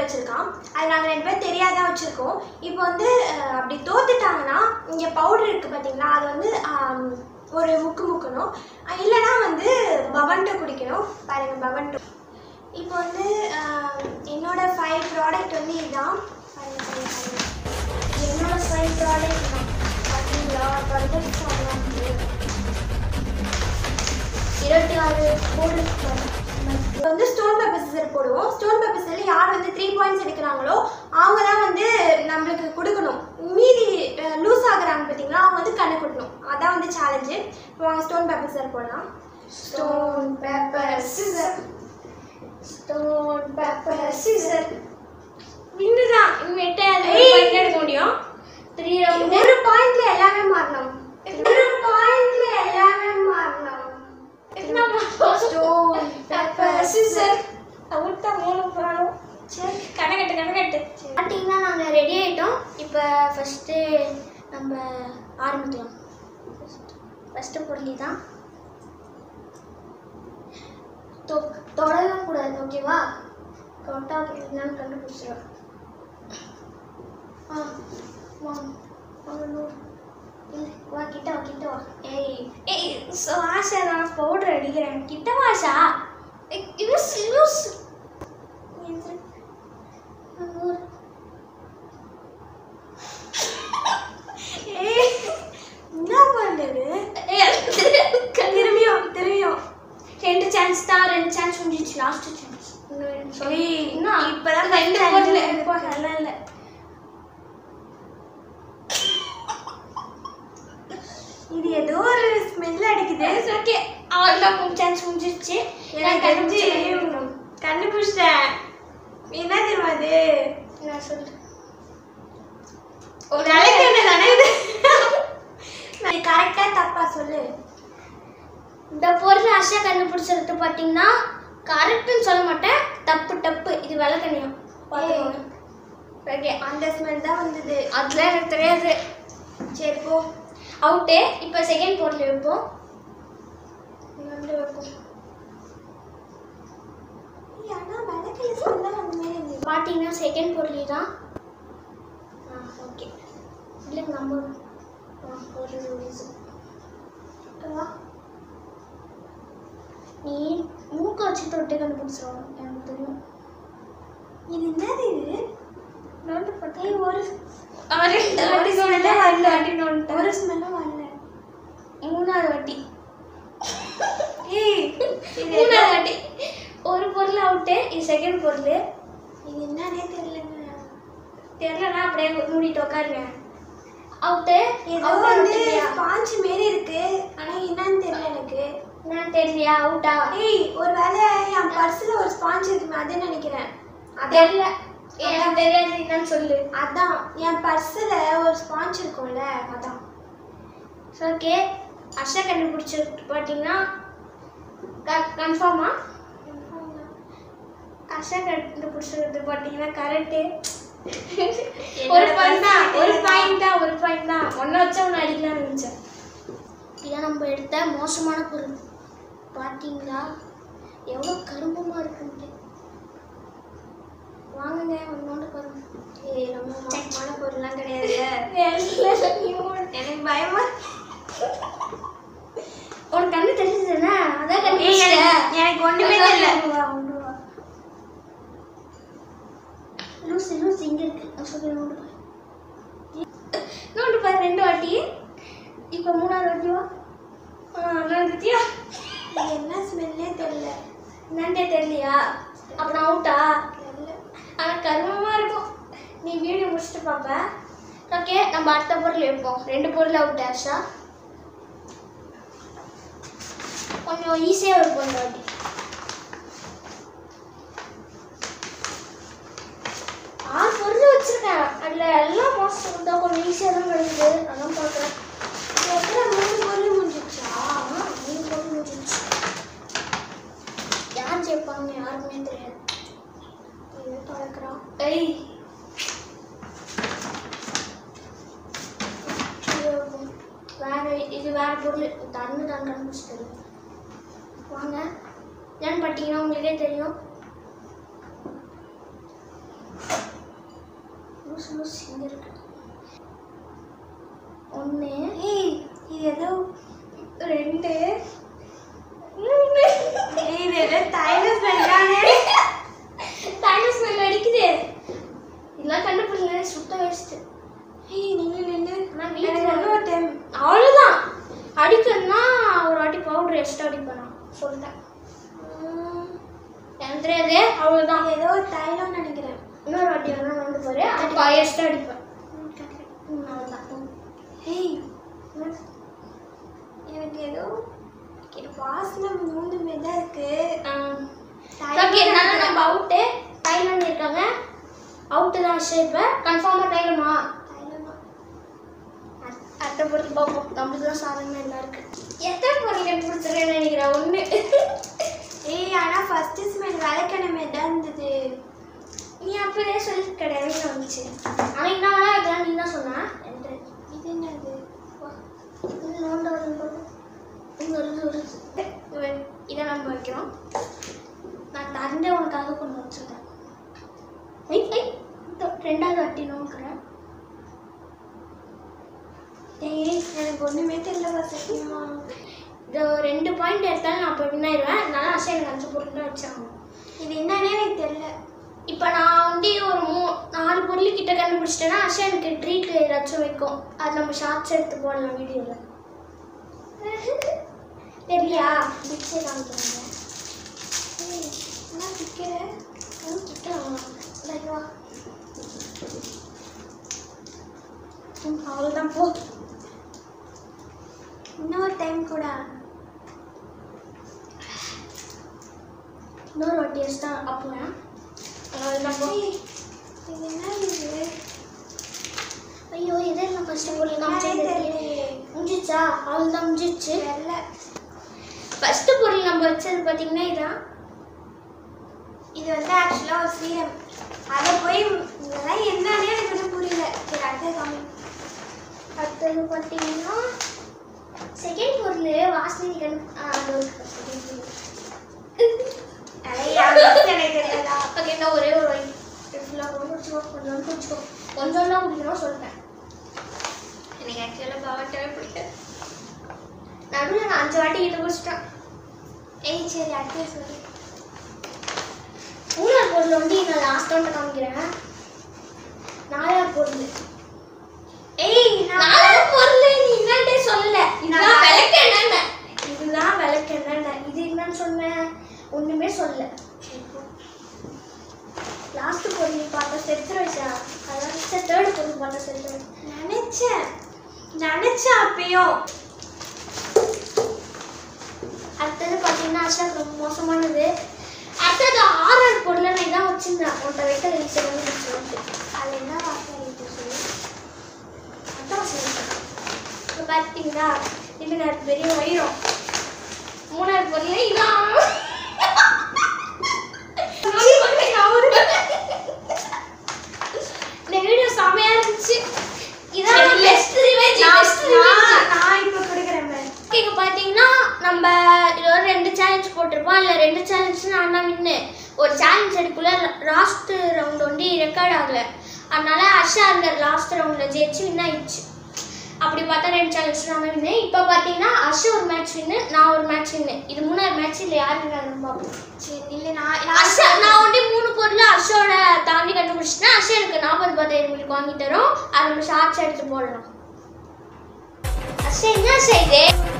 வச்சுருக்கான் அது நாங்கள் ரெண்டு பேரும் தெரியாதான் வச்சுருக்கோம் இப்போ வந்து அஹ், அப்படி தோத்துட்டாங்கன்னா இங்கே பவுடர் இருக்குது பார்த்தீங்களா அது வந்து ஆம், ஒரு முக்கு முக்கணும் அஹ், இல்லைன்னா வந்து பவன்டோ குடிக்கணும் பாருங்க பவன்டோ இப்போ வந்து ஆஹ், என்னோட ஃபைவ் ப்ராடக்ட் வந்து இதுதான் பாருங்க பாருங்க பாருங்க என்னோட ஃபைவ் ப்ராடக்ட் தான் பார்த்தீங்களா பர்கர் சாப்பிடலாம் இருபத்தி ஆறு போடு இப்போ வந்து ஸ்டோன் பேப்பர் சிசர் போடுவோம் ஸ்டோன் பேப்பர் சிசரில் யார் வந்து த்ரீ பாயிண்ட்ஸ் எடுக்கிறாங்களோ அவங்க தான் வந்து நம்மளுக்கு கொடுக்கணும் மீதி லூஸ் ஆகுறாங்க பார்த்தீங்களா அவங்க வந்து கண்ணு கொடுக்கணும் அதான் வந்து சேலஞ்சு இப்போ வாங்க ஸ்டோன் பேப்பர் சிசர் போடலாம் stone paper scissor stone paper scissor இன்னுதான் இனிமேட்டு அது ஏய். point எடுக்க முடியும் த்ரீ ரவுண்டு ஒரு பாயிண்ட்ல எல்லாமே மாறணும் ஒரு பாயிண்ட்ல எல்லாமே மாறணும் ஸ்டோன் பேப்பர் சிசர் அவுட்டா மூணு போகணும் சரி கணக்கட்டு கணக்கட்டு பார்த்தீங்கன்னா நாங்கள் ரெடி ஆகிட்டோம் இப்போ ஃபஸ்ட்டு நம்ம ஆரம்பிக்கலாம் ஃபஸ்ட்டு பொருளி தான் தொ தொடவும் கூடாது ஓகேவா தொட்டா என்னன்னு கண்டுபிடிச்சிடும் ஆ வா வாங்க நூறு இல்லை வா கிட்ட வா கிட்ட வா ஏய் ஏய் ஸோ ஆஷா நான் பவுடர் அடிக்கிறேன் கிட்ட வாஷா யூஸ் யூஸ் நூறு ஏய் என்ன பண்ணுது திரும்பியும் திரும்பியும் ரெண்டு சான்ஸ் தான் ரெண்டு சான்ஸ் முடிஞ்சிச்சு லாஸ்ட் சான்ஸ் ஏய், இன்னும் இப்பதான் ரெண்டு first பொருள் time. எப்போ நல்லா இல்லை இது ஏதோ ஒரு ஸ்மெல் அடிக்குது ஓகே அவ்வளோதான் மூணு சான்ஸ் முடிஞ்சிருச்சு எனக்கு தெரிஞ்சு கண்டுபிடிச்சிட்டேன் என்ன தெரியுமா அது நான் சொல்கிறேன் ஒரு விளக்கெண்ணெய் தானே இது நான் கரெக்டா தப்பா சொல்லு இந்த பொருள் ஆஷா கண்டுபிடிச்சது பார்த்தீங்கன்னா கரெக்டுன்னு சொல்ல மாட்டேன் தப்பு தப்பு இது விளக்கணியம் பார்த்துக்கோங்க ஓகே அந்த ஸ்மெல் தான் வந்தது அதெல்லாம் எனக்கு தெரியாது சரி போ அவுட்டு இப்போ செகண்ட் பொருள் வைப்போம் வந்து வைப்போம் ஏய், ஆனா விளக்கெண்ணெய் ஸ்மெல் தான் அந்த மாதிரி இருந்தது பார்த்தீங்கன்னா செகண்ட் பொருள் தான் ஆ ஓகே இல்லை நம்ம ஆ ஒரு நிமிஷம். வா. நீ மூக்க வச்சு தொட்டு கண்டுபிடிச்சிருவோம் எனக்கு தெரியும் இது என்னது இது நோட்டு பார்த்தா ஒரு ரெண்டு ஒரு வாட்டி smell சொன்னேன் வரல. ரெண்டு வாட்டி நோண்டேன் ஒரு ஸ்மெல்லும் வரல மூணாவது வாட்டி ஏய் இது மூணாவது வாட்டி ஒரு பொருள் அவுட்டு இது செகண்ட் பொருள் இது என்னன்னே தெரியலங்க தெரியலனா அப்படியே மூடிட்டு உட்காருங்க அவுட்டு ஏதோ வந்து ஸ்பாஞ்ச் மாரி இருக்கு ஆனா என்னன்னு தெரியல எனக்கு நான் தெரியலையா அவுட்டா ஏய் ஒருவேளை என் பர்ஸ்ல ஒரு ஸ்பாஞ்ச் இருக்குமே அதுன்னு நினைக்கிறேன் அதான் தெரியல எனக்கு தெரியாது என்னன்னு சொல்லு அதான் என் பர்ஸ்ல ஒரு ஸ்பாஞ்ச் இருக்கும்ல அதான் ஓகே அஷா கண்டுபிடிச்சது பார்த்தீங்கன்னா கன்ஃபார்மா அஷா கண்டுபிடிச்சது பார்த்தீங்கன்னா கரெக்டு ஒரு பாயிண்ட் தான் ஒரு பாயிண்ட் தான் ஒரு பாயிண்ட் தான் ஒன்றை வச்சா ஒன்று அடிக்கலாம்னு நினச்சேன் இதான் நம்ம எடுத்த மோசமான பொருள் பார்த்தீங்களா எவ்வளோ கரும்பமாக இருக்குன்ட்டு வாங்குங்க ஒன்னோண்டு பாருங்க ஏய் ரொம்ப மோசமான பொருள்லாம் கிடையாது எனக்கு பயமா உனக்கு கண்ணு தெரிஞ்சதுன்னா அதான் ஏய், கண்டுபிடிச்சேன் எனக்கு- எனக்கு ஒண்ணுமே தெரியல லூசு லூசு இங்கே இருக்கு நான் சொல்லி நோண்டு பாரு நோண்டு பாரு ரெண்டு வாட்டி இப்போ மூணாவது வாட்டி வா நோண்டுத்தியா இது என்ன ஸ்மெல்லே தெரியல நண்டே தெரியலையா அப்போ நான் அவுட்டா தெரியல ஆனால் கர்மமாக இருக்கும் நீ வீடியோ முடிச்சுட்டு பார்ப்ப ஓகே நம்ம அடுத்த பொருள் வைப்போம் ரெண்டு பொருள் அவுட் ஆஷா கொஞ்சம் ஈஸியாக இருக்கும் இந்த வாட்டி ஆறு பொருள் வச்சிருக்கேன் அதில் எல்லாம் மோசம் இருந்தா கொஞ்சம் ஈஸியாக தான் கிடைக்குது அதான் பார்க்குறேன் எத்தனை மூணு பொருள் முடிஞ்சிச்சா ஆமா மூணு பொருள் முடிஞ்சிச்சு யார் ஜெயிப்பாங்கன்னு யாருக்குமே தெரியாது இது திறக்கிறான் ஏய் இது வேற இது வேற பொருள் தண்ணு தான் கண்டுபிடிச்சிட்டு வாங்க ஏன்னு பார்த்தீங்கன்னா உங்களுக்கே தெரியும் லூஸ் லூஸ் இங்கே இருக்கு ஒன்று ஏய் இது ஏதோ ரெண்டு ஏய் இது ஏதோ தைலம் ஸ்மெல் டைம் ஸ்மெல் அடிக்குது இதெல்லாம் கண்டுபிடிக்கல சுத்த வேஸ்ட்டு ஏய் நில்லு நில்லு நான் எனக்கு வீட்டில் இன்னொரு டைம் அவ்வளோதான் அடிக்கணும்னா ஒரு வாட்டி பவுடர் எக்ஸ்ட்ரா அடிப்பேன் நான் சொல்லிட்டேன் எனக்கு தெரியாது அவ்வளோதான் ஏதோ ஒரு தைலம் நினைக்கிறேன் இன்னொரு வாட்டி வேணா வந்து பாரு அப்போ எக்ஸ்ட்ரா அடிப்பேன் ம், அவ்வளோதான் ம். ஏய் எனக்கு ஏதோ இது வாசனை மூணு மாதிரி தான் இருக்கு ஓகே அதனால நம்ம அவுட்டு தைலம் இருக்காங்க அவுட்டு தான் விஷயம் இப்போ கன்ஃபார்மாக தைலமா தைலம் தான். அடுத்த பொருள் பார்ப்போம் நம்மளுக்கு தான் சாதனை எல்லாம் இருக்கு எத்தனை பொருள் கண்டுபிடிச்சிருக்கேன்னு நினைக்கிறேன் ஒன்று ஏய் ஆனா ஃபர்ஸ்ட் ஸ்மெல் விளக்கெண்ணெய் மாதிரி தான் இருந்தது நீ அப்பவே சொல்லி கிடையாது வந்துச்சு ஆனால் என்ன வேணா இதெல்லாம் நீ தான் சொன்ன என்று இது என்னது இது நோண்ட வரும்போது இங்கே வருது வருது இதை நம்ம வைக்கிறோம் நான் தந்தே உனக்காக கொண்டு வச்சுருக்கேன் ஐ ஐ இதோ ரெண்டாவது வாட்டி நோக்கிறேன் ஏய் எனக்கு ஒண்ணுமே தெரியல சத்தியமா இது ரெண்டு பாயிண்ட் எடுத்தாலும் நான் இப்போ வின் ஆயிடுவேன் அதனால அசை எனக்கு அஞ்சு பொருள் தான் வச்சாகணும் இது என்னன்னே எனக்கு தெரியல இப்போ நான் வந்து ஒரு மூ நாலு பொருள் கிட்ட கண்டுபிடிச்சிட்டேன்னா அஷா எனக்கு ட்ரீட் ஏதாச்சும் வைக்கும் அது நம்ம ஷார்ட்ஸ் எடுத்து போடலாம் வீடியோவில் தெரியலையா பிக்ஸே காமிக்கிறாங்க ஏய் என்ன பிக்கிற வா அவ்வளோதான் போ இன்னொரு டைம் கூட இன்னொரு வாட்டி எக்ஸ்ட்ரா அப்புறம் அவ்வளோதான் போ ஏய், இது என்ன இது ஐயோ இதே நான் ஃபஸ்ட்டு பொருள் என்னன்னே காமிச்சது தெரியலையே முடிஞ்சிச்சா அவ்வளோதான் முடிஞ்சிச்சு தெரியல ஃபஸ்ட்டு பொருள் நம்ம வச்சது பார்த்தீங்கன்னா இதான் இது வந்து ஆக்சுவலாக ஒரு சீரம் அதை போய் இதெல்லாம் என்னன்னே எனக்கு ஒன்றும் புரியல சரி அடுத்த காமி அடுத்தது பார்த்தீங்கன்னா செகண்ட் பொருள் வாசனை கண் அது செகண்ட் பொருள் எனக்கு தெரியலடா ஓகே நான் ஒரே ஒரு வாங்கி ஃபுல்லாக குடிச்சுக்கோ கொஞ்சம் குடிச்சுக்கோ கொஞ்சம் தான் குடிக்கணும் சொல்லிட்டேன் எனக்கு ஆக்சுவலாக பவர்ட்டவே பிடிக்காது நடுவில் நான் அஞ்சு வாட்டி கிட்ட குடிச்சிட்டேன் ஏய் சரி அடுத்து சொல்லு மூணாவது பொருள் வந்து நான் லாஸ்ட் வந்து காமிக்கிறேன் நாலாவது பொருள் ஏய் நான் நாலாவது பொருள் நீ என்னன்ட்டே சொல்லல இதுதான் நான் விளக்கு என்னென்ன இதுதான் விளக்கு என்னென்ன இது என்னன்னு சொன்னேன் ஒண்ணுமே சொல்லல லாஸ்ட் பொருள் பார்த்தா செத்து வச்சா அதான் தேர்ட் பொருள் பார்த்தா செத்து நினைச்சேன் நினைச்சேன் அப்பயும் அடுத்தது பார்த்தீங்கன்னா அஷா ரொம்ப மோசமானது அடுத்தது ஆறாவது பொருளை நான் இதான் வச்சிருந்தேன் உன்ட்ட வைக்க வச்சு வந்து சொல்லிட்டு அது என்ன வாசனை இருக்கு சொல்லு அதான் சொல்லிட்டேன் இப்போ பார்த்தீங்களா இது நான் பெரிய வயிறும் மூணாவது பொருள் இதான் இந்த வீடியோ செமையா இருந்துச்சு இதான் சரி. பெஸ்ட் ரிவெஞ்ச் நான் பெஸ்ட் ரிவெஞ்ச் நான் நான் இப்போ கொடுக்குறேன் பாரு. இங்கே பார்த்தீங்கன்னா நம்ம இதோட ரெண்டு சேலஞ்ச் போட்டிருப்போம் அதில் ரெண்டு சேலஞ்ச் நான் தான் வின்னு ஒரு சேலஞ்ச் எடுக்குள்ள லாஸ்ட் ரவுண்ட் வந்து ரெக்கார்ட் ஆகல அதனால அஷா அந்த லாஸ்ட் ரவுண்டில் ஜெயிச்சு வின் ஆயிடுச்சு அப்படி பார்த்தா ரெண்டு சேலஞ்ச் நான் தான் வின்னு இப்போ பார்த்தீங்கன்னா அஷா ஒரு மேட்ச் வின்னு நான் ஒரு மேட்ச் வின்னு இது மூணாவது மேட்ச் இல்லை யார் வின்னான்னு பார்ப்போம் சரி இல்லை நான் அஷா நான் வந்து மூணு பொருள் அஷோட தாண்டி கண்டுபிடிச்சிட்டேன் அஷா எனக்கு நாற்பது பத்தாயிரம் மணிக்கு வாங்கி தரும் அதை நம்ம ஷார்ட்ஸ் எடுத்து போடலாம் அஷா என்ன செய்யுது